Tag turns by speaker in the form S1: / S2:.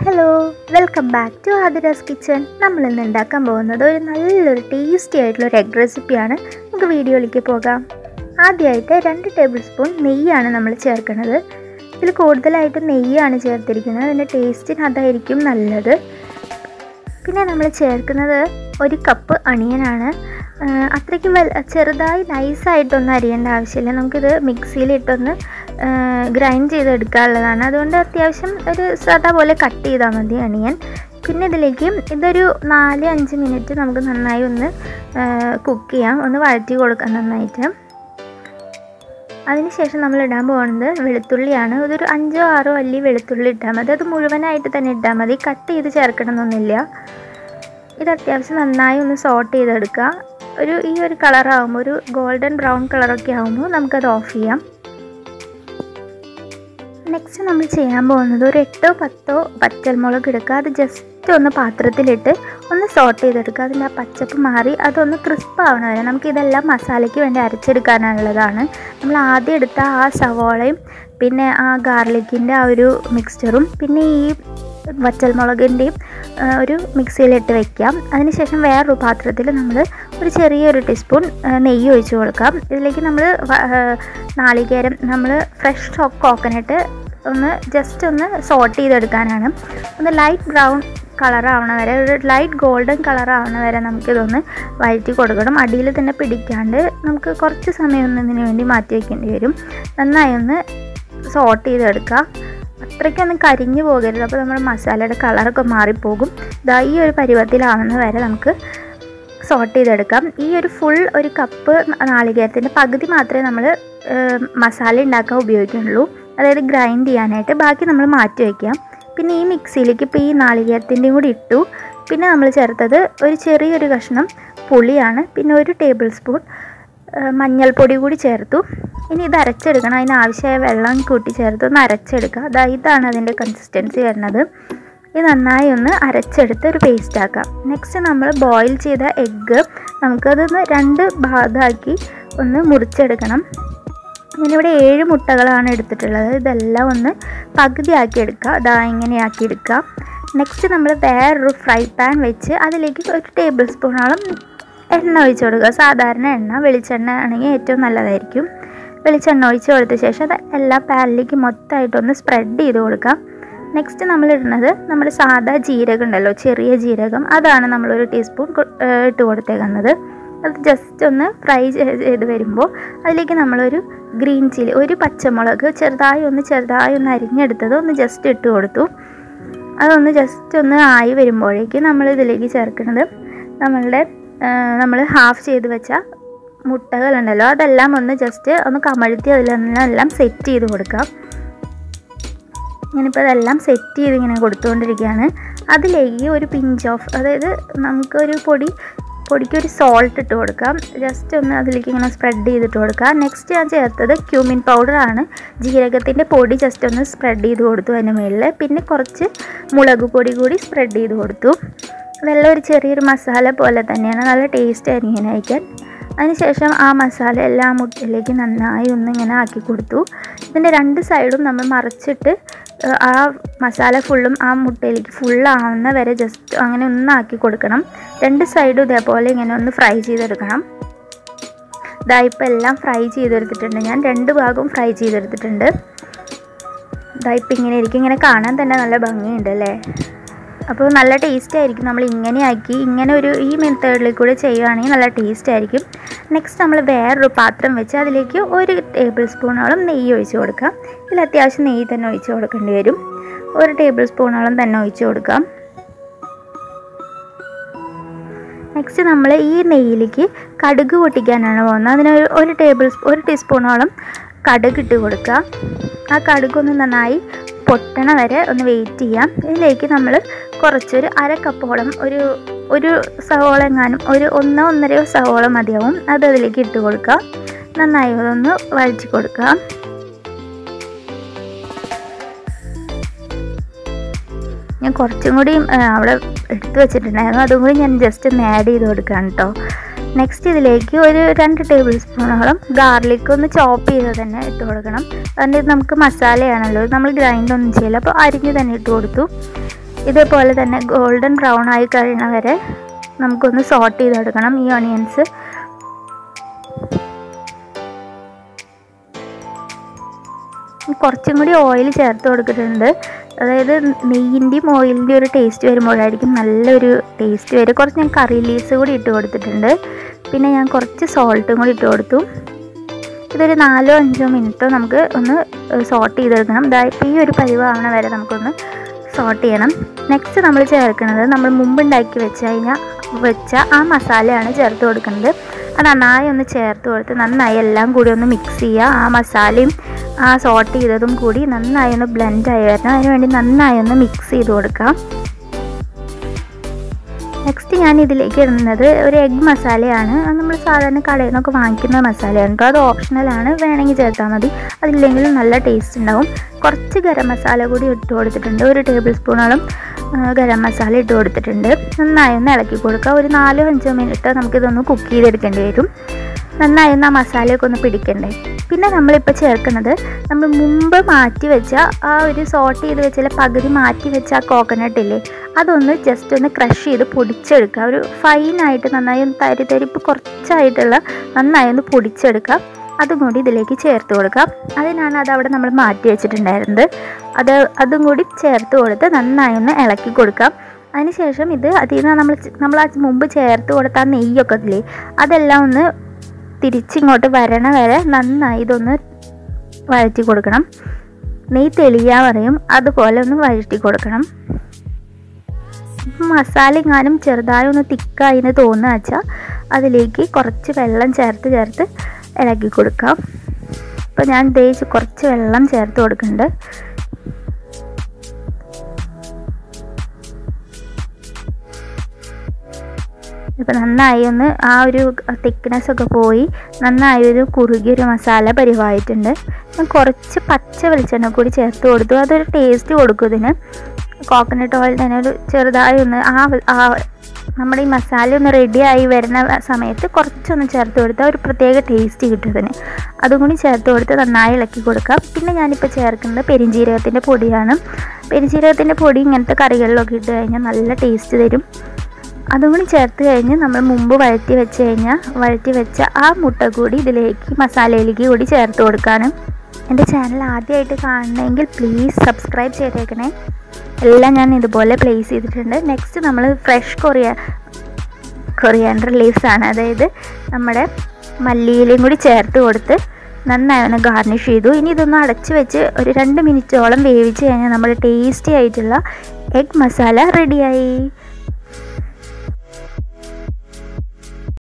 S1: hello welcome back to Athira's kitchen നമ്മൾ ഇന്ന് ഉണ്ടാക്കാൻ പോകുന്നത് ഒരു നല്ലൊരു ടേസ്റ്റി ആയിട്ടുള്ള ഒരു എഗ് റെസിപ്പിയാണ് നമുക്ക് വീഡിയോയിലേക്ക് പോകാം ആദ്യമായിട്ട് രണ്ട് ടേബിൾ സ്പൂൺ നെയ്യാണ് നമ്മൾ ചേർക്കുന്നത് ഇതിൽ കൂടുതലായിട്ട് നെയ്യാണ് ചേർത്തിരിക്കുന്നത് അതിൻ്റെ ടേസ്റ്റിന് അതായിരിക്കും നല്ലത് പിന്നെ നമ്മൾ ചേർക്കുന്നത് ഒരു കപ്പ് അണിയനാണ് അത്രയ്ക്കും വൽ ചെറുതായി നൈസായിട്ടൊന്നും അരിയേണ്ട ആവശ്യമില്ല നമുക്കിത് മിക്സിയിലിട്ടൊന്ന് ഗ്രൈൻഡ് ചെയ്തെടുക്കാനുള്ളതാണ് അതുകൊണ്ട് അത്യാവശ്യം ഒരു സാധാ പോലെ കട്ട് ചെയ്താൽ മതി അണിയൻ പിന്നെ ഇതിലേക്ക് ഇതൊരു നാല് അഞ്ച് മിനിറ്റ് നമുക്ക് നന്നായി ഒന്ന് കുക്ക് ചെയ്യാം ഒന്ന് വഴറ്റി കൊടുക്കാം നന്നായിട്ട് അതിനുശേഷം നമ്മൾ ഇടാൻ പോകുന്നത് വെളുത്തുള്ളിയാണ് ഇതൊരു അഞ്ചോ ആറോ അല്ലി വെളുത്തുള്ളി ഇട്ടാൽ മതി അത് മുഴുവനായിട്ട് തന്നെ ഇട്ടാൽ മതി കട്ട് ചെയ്ത് ചേർക്കണമെന്നൊന്നുമില്ല ഇത് അത്യാവശ്യം നന്നായി ഒന്ന് സോട്ട് ചെയ്തെടുക്കുക ഒരു ഈ ഒരു കളറാകുമ്പോൾ ഒരു ഗോൾഡൻ ബ്രൗൺ കളറൊക്കെ ആകുമ്പോൾ നമുക്കത് ഓഫ് ചെയ്യാം നെക്സ്റ്റ് നമ്മൾ ചെയ്യാൻ പോകുന്നത് ഒരു എട്ടോ പത്തോ പച്ചമുളക് എടുക്കുക അത് ജസ്റ്റ് ഒന്ന് പാത്രത്തിലിട്ട് ഒന്ന് സോട്ട് ചെയ്തെടുക്കുക അതിൻ്റെ ആ പച്ചപ്പ് മാറി അതൊന്ന് ക്രിസ്പ് ആവണ വരെ നമുക്ക് ഇതെല്ലാം മസാലയ്ക്ക് വേണ്ടി അരച്ചെടുക്കാനുള്ളതാണ് നമ്മൾ ആദ്യം എടുത്ത ആ സവോളയും പിന്നെ ആ ഗാർലിക്കിൻ്റെ ആ ഒരു മിക്സ്ചറും പിന്നെ ഈ വറ്റൽമുളകിൻ്റെയും ഒരു മിക്സിയിലിട്ട് വെക്കാം അതിനുശേഷം വേറൊരു പാത്രത്തിൽ നമ്മൾ ഒരു ചെറിയൊരു ടീസ്പൂൺ നെയ്യ് ഒഴിച്ച് കൊടുക്കാം ഇതിലേക്ക് നമ്മൾ നാളികേരം നമ്മൾ ഫ്രഷ് കോക്കനട്ട് ഒന്ന് ജസ്റ്റ് ഒന്ന് സോട്ട് ചെയ്തെടുക്കാനാണ് ഒന്ന് ലൈറ്റ് ബ്രൗൺ കളറാവണ വരെ ഒരു ലൈറ്റ് ഗോൾഡൻ കളറാവണ വരെ നമുക്കിതൊന്ന് വഴറ്റി കൊടുക്കണം അടിയിൽ തന്നെ പിടിക്കാണ്ട് നമുക്ക് കുറച്ച് സമയം ഒന്ന് ഇതിന് വേണ്ടി മാറ്റി വയ്ക്കേണ്ടി വരും നന്നായി ഒന്ന് സോട്ട് ചെയ്തെടുക്കുക അത്രയ്ക്കൊന്നും കരിഞ്ഞു പോകരുത് അപ്പോൾ നമ്മുടെ മസാലയുടെ കളറൊക്കെ മാറിപ്പോകും ഇതാ ഈ ഒരു പരുവത്തിലാവുന്ന വരെ നമുക്ക് സോട്ട് ചെയ്തെടുക്കാം ഈ ഒരു ഫുൾ ഒരു കപ്പ് നാളികേരത്തിൻ്റെ പകുതി മാത്രമേ നമ്മൾ മസാല ഉണ്ടാക്കാൻ ഉപയോഗിക്കുന്നുള്ളൂ അതായത് ഗ്രൈൻഡ് ചെയ്യാനായിട്ട് ബാക്കി നമ്മൾ മാറ്റി വയ്ക്കാം പിന്നെ ഈ മിക്സിയിലേക്ക് ഇപ്പോൾ ഈ നാളികേരത്തിൻ്റെയും കൂടി ഇട്ടു പിന്നെ നമ്മൾ ചേർത്തത് ഒരു ചെറിയൊരു കഷ്ണം പുളിയാണ് പിന്നെ ഒരു ടേബിൾ സ്പൂൺ മഞ്ഞൾപ്പൊടി കൂടി ചേർത്തു ഇനി ഇത് അരച്ചെടുക്കണം അതിന് ആവശ്യമായ വെള്ളം കൂട്ടി ചേർത്ത് ഒന്ന് അരച്ചെടുക്കുക അതാ ഇതാണ് അതിൻ്റെ കൺസിസ്റ്റൻസി വരുന്നത് ഇത് നന്നായി ഒന്ന് അരച്ചെടുത്ത് ഒരു പേസ്റ്റ് ആക്കാം നെക്സ്റ്റ് നമ്മൾ ബോയിൽ ചെയ്ത എഗ്ഗ് നമുക്കതൊന്ന് രണ്ട് ഭാഗമാക്കി ഒന്ന് മുറിച്ചെടുക്കണം ഞാനിവിടെ ഏഴ് മുട്ടകളാണ് എടുത്തിട്ടുള്ളത് ഇതെല്ലാം ഒന്ന് പകുതിയാക്കി എടുക്കുക അതാ ഇങ്ങനെ ആക്കി എടുക്കുക നെക്സ്റ്റ് നമ്മൾ വേറൊരു ഫ്രൈ പാൻ വെച്ച് അതിലേക്ക് ഒരു ടേബിൾ സ്പൂണോളം എണ്ണ ഒഴിച്ച് കൊടുക്കുക സാധാരണ എണ്ണ വെളിച്ചെണ്ണ ആണെങ്കിൽ ഏറ്റവും നല്ലതായിരിക്കും വെളിച്ചെണ്ണ ഒഴിച്ച് കൊടുത്ത ശേഷം അത് എല്ലാ പാനിലേക്ക് മൊത്തമായിട്ടൊന്ന് സ്പ്രെഡ് ചെയ്ത് കൊടുക്കാം നെക്സ്റ്റ് നമ്മൾ ഇടുന്നത് നമ്മൾ സാധാ ജീരകം ഉണ്ടല്ലോ ചെറിയ ജീരകം അതാണ് നമ്മളൊരു ടീസ്പൂൺ ഇട്ട് കൊടുത്തേക്കുന്നത് അത് ജസ്റ്റ് ഒന്ന് ഫ്രൈ ചെയ്ത് വരുമ്പോൾ അതിലേക്ക് നമ്മളൊരു ഗ്രീൻ ചില്ലി ഒരു പച്ചമുളക് ചെറുതായി ഒന്ന് ചെറുതായി ഒന്ന് അരിഞ്ഞെടുത്തത് ഒന്ന് ജസ്റ്റ് ഇട്ട് കൊടുത്തു അതൊന്ന് ജസ്റ്റ് ഒന്ന് ആയി വരുമ്പോഴേക്ക് നമ്മൾ ഇതിലേക്ക് ചേർക്കുന്നത് നമ്മളുടെ നമ്മൾ ഹാഫ് ചെയ്ത് വെച്ച മുട്ടകളുണ്ടല്ലോ അതെല്ലാം ഒന്ന് ജസ്റ്റ് ഒന്ന് കമഴ്ത്തി അതിലെല്ലാം സെറ്റ് ചെയ്ത് കൊടുക്കാം ഞാനിപ്പോൾ അതെല്ലാം സെറ്റ് ചെയ്ത് ഇങ്ങനെ കൊടുത്തുകൊണ്ടിരിക്കുകയാണ് അതിലേക്ക് ഒരു പിഞ്ച് ഓഫ് അതായത് നമുക്കൊരു പൊടി പൊടിക്കൊരു സോൾട്ട് ഇട്ട് കൊടുക്കാം ജസ്റ്റ് ഒന്ന് അതിലേക്ക് ഇങ്ങനെ സ്പ്രെഡ് ചെയ്തിട്ട് കൊടുക്കാം നെക്സ്റ്റ് ഞാൻ ചേർത്തത് ക്യൂമിൻ പൗഡറാണ് ജീരകത്തിൻ്റെ പൊടി ജസ്റ്റ് ഒന്ന് സ്പ്രെഡ് ചെയ്ത് കൊടുത്തു അതിന് മുകളിൽ പിന്നെ കുറച്ച് മുളക് പൊടി കൂടി സ്പ്രെഡ് ചെയ്ത് കൊടുത്തു അതെല്ലാം ഒരു ചെറിയൊരു മസാല പോലെ തന്നെയാണ് നല്ല ടേസ്റ്റ് ആയിരിക്കും ഇങ്ങനെ കഴിക്കാൻ അതിനുശേഷം ആ മസാല എല്ലാം ആ മുട്ടയിലേക്ക് നന്നായി ഒന്ന് ഇങ്ങനെ ആക്കി കൊടുത്തു ഇതിൻ്റെ രണ്ട് സൈഡും നമ്മൾ മറിച്ചിട്ട് ആ മസാല ഫുള്ളും ആ മുട്ടയിലേക്ക് ഫുള്ളാവുന്ന വരെ ജസ്റ്റ് അങ്ങനെ ഒന്ന് ആക്കി കൊടുക്കണം രണ്ട് സൈഡും ഇതേപോലെ ഇങ്ങനെ ഒന്ന് ഫ്രൈ ചെയ്തെടുക്കണം ഇതാ ഇപ്പോൾ എല്ലാം ഫ്രൈ ചെയ്തെടുത്തിട്ടുണ്ട് ഞാൻ രണ്ട് ഭാഗവും ഫ്രൈ ചെയ്തെടുത്തിട്ടുണ്ട് ഇതാ ഇപ്പം ഇങ്ങനെ ഇരിക്കും ഇങ്ങനെ കാണാൻ തന്നെ നല്ല ഭംഗിയുണ്ട് അല്ലേ അപ്പോൾ നല്ല ടേസ്റ്റ് ആയിരിക്കും നമ്മൾ ഇങ്ങനെ ആക്കി ഇങ്ങനെ ഒരു ഈ മെത്തേഡിൽ കൂടെ ചെയ്യുകയാണെങ്കിൽ നല്ല ടേസ്റ്റ് ആയിരിക്കും നെക്സ്റ്റ് നമ്മൾ വേറൊരു പാത്രം വെച്ച് അതിലേക്ക് ഒരു ടേബിൾ സ്പൂണോളം നെയ്യ് ഒഴിച്ച് കൊടുക്കാം ഇതിൽ അത്യാവശ്യം നെയ്യ് തന്നെ ഒഴിച്ച് കൊടുക്കേണ്ടി വരും ഒരു ടേബിൾ സ്പൂണോളം തന്നെ ഒഴിച്ച് കൊടുക്കാം നെക്സ്റ്റ് നമ്മൾ ഈ നെയ്യിലേക്ക് കടുക് പൊട്ടിക്കാനാണ് പോകുന്നത് അതിന് ഒരു ടേബിൾ ഒരു ടീസ്പൂണോളം കടുക് ഇട്ട് കൊടുക്കുക ആ കടുകൊന്ന് നന്നായി പൊട്ടണ വരെ ഒന്ന് വെയിറ്റ് ചെയ്യാം ഇതിലേക്ക് നമ്മൾ കുറച്ചൊരു അര കപ്പോളം ഒരു ഒരു സവോള എങ്ങാനും ഒരു ഒന്നോ ഒന്നരയോ സവോള മതിയാവും അത് അതിലേക്ക് ഇട്ട് കൊടുക്കുക നന്നായി അതൊന്ന് വഴറ്റി കൊടുക്കുക ഞാൻ കുറച്ചും കൂടി അവിടെ എടുത്തു വെച്ചിട്ടുണ്ടായിരുന്നു അതും കൂടി ഞാൻ ജസ്റ്റ് ഒന്ന് ആഡ് ചെയ്ത് കൊടുക്കുകയാണ് കേട്ടോ നെക്സ്റ്റ് ഇതിലേക്ക് ഒരു രണ്ട് ടേബിൾ സ്പൂണോളം ഗാർലിക് ഒന്ന് ചോപ്പ് ചെയ്ത് തന്നെ ഇട്ട് കൊടുക്കണം അതിൻ്റെ നമുക്ക് മസാലയാണല്ലോ നമ്മൾ ഗ്രൈൻഡ് ഒന്നും ചെയ്യില്ല അപ്പോൾ അരിഞ്ഞ് തന്നെ ഇട്ട് കൊടുത്തു ഇതേപോലെ തന്നെ ഗോൾഡൻ ബ്രൗൺ ആയി കഴിയണ വരെ നമുക്കൊന്ന് സോട്ട് ചെയ്തെടുക്കണം ഈ ഓണിയൻസ് കുറച്ചും കൂടി ഓയിൽ ചേർത്ത് കൊടുത്തിട്ടുണ്ട് അതായത് നെയ്യിൻ്റെയും ഓയിലിൻ്റെയും ഒരു ടേസ്റ്റ് വരുമ്പോഴായിരിക്കും നല്ലൊരു ടേസ്റ്റ് വരും കുറച്ച് ഞാൻ കറി ലീവ്സ് കൂടി ഇട്ട് കൊടുത്തിട്ടുണ്ട് പിന്നെ ഞാൻ കുറച്ച് സോൾട്ടും കൂടി ഇട്ട് കൊടുത്തു ഇതൊരു നാലോ അഞ്ചോ മിനിറ്റോ നമുക്ക് ഒന്ന് സോട്ട് ചെയ്തെടുക്കണം ഇതായപ്പോൾ ഈ ഒരു പരിവാവണ വരെ നമുക്കൊന്ന് സോട്ട് ചെയ്യണം നെക്സ്റ്റ് നമ്മൾ ചേർക്കുന്നത് നമ്മൾ മുമ്പ് ഉണ്ടാക്കി വെച്ച് കഴിഞ്ഞാൽ വെച്ച ആ മസാലയാണ് ചേർത്ത് കൊടുക്കുന്നത് അത് നന്നായി ഒന്ന് ചേർത്ത് കൊടുത്ത് നന്നായി എല്ലാം കൂടി ഒന്ന് മിക്സ് ചെയ്യുക ആ മസാലയും ആ സോട്ട് ചെയ്തതും കൂടി നന്നായി ഒന്ന് ബ്ലെൻഡായി വരണം അതിനുവേണ്ടി നന്നായി ഒന്ന് മിക്സ് ചെയ്ത് കൊടുക്കാം നെക്സ്റ്റ് ഞാൻ ഇതിലേക്ക് ഇടുന്നത് ഒരു എഗ് മസാലയാണ് അത് നമ്മൾ സാധാരണ കടയിൽ നിന്നൊക്കെ വാങ്ങിക്കുന്ന മസാലയാണ് കേട്ടോ അത് ഓപ്ഷണലാണ് വേണമെങ്കിൽ ചേർത്താൽ മതി അതില്ലെങ്കിൽ നല്ല ടേസ്റ്റ് ഉണ്ടാവും കുറച്ച് ഗരം മസാല കൂടി ഇട്ട് കൊടുത്തിട്ടുണ്ട് ഒരു ടേബിൾ സ്പൂണോളം ഗരം മസാല ഇട്ട് കൊടുത്തിട്ടുണ്ട് നന്നായി ഒന്ന് ഇളക്കി കൊടുക്കുക ഒരു നാലോ അഞ്ചോ മിനിറ്റ് നമുക്കിതൊന്ന് കുക്ക് ചെയ്തെടുക്കേണ്ടി വരും നന്നായി ഒന്ന് ആ മസാലയൊക്കെ ഒന്ന് പിടിക്കണ്ടേ പിന്നെ നമ്മളിപ്പോൾ ചേർക്കുന്നത് നമ്മൾ മുമ്പ് മാറ്റി വെച്ച ആ ഒരു സോട്ട് ചെയ്ത് വെച്ചാൽ പകുതി മാറ്റി വെച്ച ആ കോക്കനട്ട് ഇല്ലേ അതൊന്ന് ജസ്റ്റ് ഒന്ന് ക്രഷ് ചെയ്ത് പൊടിച്ചെടുക്കുക ഒരു ഫൈനായിട്ട് നന്നായി ഒന്ന് തരി തരിപ്പ് കുറച്ചായിട്ടുള്ള നന്നായി ഒന്ന് പൊടിച്ചെടുക്കുക അതും കൂടി ഇതിലേക്ക് ചേർത്ത് കൊടുക്കാം അതിനാണ് അത് അവിടെ നമ്മൾ മാറ്റി വെച്ചിട്ടുണ്ടായിരുന്നത് അത് അതും കൂടി ചേർത്ത് കൊടുത്ത് നന്നായി ഒന്ന് ഇളക്കി കൊടുക്കാം അതിനുശേഷം ഇത് അതിൽ നിന്ന് നമ്മൾ നമ്മൾ ആ മുമ്പ് ചേർത്ത് കൊടുത്ത ആ നെയ്യൊക്കെ ഇല്ലേ അതെല്ലാം ഒന്ന് തിരിച്ചിങ്ങോട്ട് വരണ വരെ നന്നായി ഇതൊന്ന് വഴറ്റി കൊടുക്കണം നെയ്യ് തെളിയാൻ പറയും അതുപോലെ ഒന്ന് വഴറ്റി കൊടുക്കണം മസാല എങ്ങാനും ചെറുതായി ഒന്ന് തിക്കായി എന്ന് തോന്നുക വെച്ചാൽ അതിലേക്ക് കുറച്ച് വെള്ളം ചേർത്ത് ചേർത്ത് ഇളക്കി കൊടുക്കാം അപ്പോൾ ഞാൻ ഉദ്ദേശിച്ച് കുറച്ച് വെള്ളം ചേർത്ത് കൊടുക്കുന്നുണ്ട് ഇപ്പം നന്നായി ഒന്ന് ആ ഒരു തിക്നെസ് ഒക്കെ പോയി നന്നായി ഒരു കുറുകിയൊരു മസാല പരിവായിട്ടുണ്ട് ഞാൻ കുറച്ച് പച്ച വെളിച്ചെണ്ണ കൂടി ചേർത്ത് കൊടുത്തു അതൊരു ടേസ്റ്റ് കൊടുക്കും ഇതിന് കോക്കനട്ട് ഓയിൽ തന്നെ ഒരു ചെറുതായി ഒന്ന് ആ ആ നമ്മുടെ ഈ മസാല ഒന്ന് റെഡിയായി വരുന്ന സമയത്ത് കുറച്ചൊന്ന് ചേർത്ത് കൊടുത്താൽ ഒരു പ്രത്യേക ടേസ്റ്റ് കിട്ടും ഇതിന് അതും കൂടി ചേർത്ത് കൊടുത്ത് നന്നായി ഇളക്കി കൊടുക്കാം പിന്നെ ഞാനിപ്പോൾ ചേർക്കുന്നത് പെരിഞ്ജീരകത്തിൻ്റെ പൊടിയാണ് പെരിഞ്ജീരകത്തിൻ്റെ പൊടി ഇങ്ങനത്തെ കറികളിലൊക്കെ ഇട്ട് കഴിഞ്ഞാൽ നല്ല ടേസ്റ്റ് തരും അതും കൂടി ചേർത്ത് കഴിഞ്ഞ് നമ്മൾ മുമ്പ് വഴറ്റി വെച്ച് കഴിഞ്ഞാൽ വഴറ്റി വെച്ച ആ മുട്ട കൂടി ഇതിലേക്ക് മസാലയിലേക്ക് കൂടി ചേർത്ത് കൊടുക്കാണ് എൻ്റെ ചാനൽ ആദ്യമായിട്ട് കാണണമെങ്കിൽ പ്ലീസ് സബ്സ്ക്രൈബ് ചെയ്തേക്കണേ എല്ലാം ഞാൻ ഇതുപോലെ പ്ലേസ് ചെയ്തിട്ടുണ്ട് നെക്സ്റ്റ് നമ്മൾ ഫ്രഷ് കൊറിയ കൊറിയാണ്ടർ ലീവ്സ് ആണ് അതായത് നമ്മുടെ മല്ലിയിലയും കൂടി ചേർത്ത് കൊടുത്ത് നന്നായി ഒന്ന് ഗാർണിഷ് ചെയ്തു ഇനി ഇതൊന്ന് അടച്ച് വെച്ച് ഒരു രണ്ട് മിനിറ്റോളം വേവിച്ച് കഴിഞ്ഞാൽ നമ്മുടെ ടേസ്റ്റി ആയിട്ടുള്ള എഗ് മസാല റെഡിയായി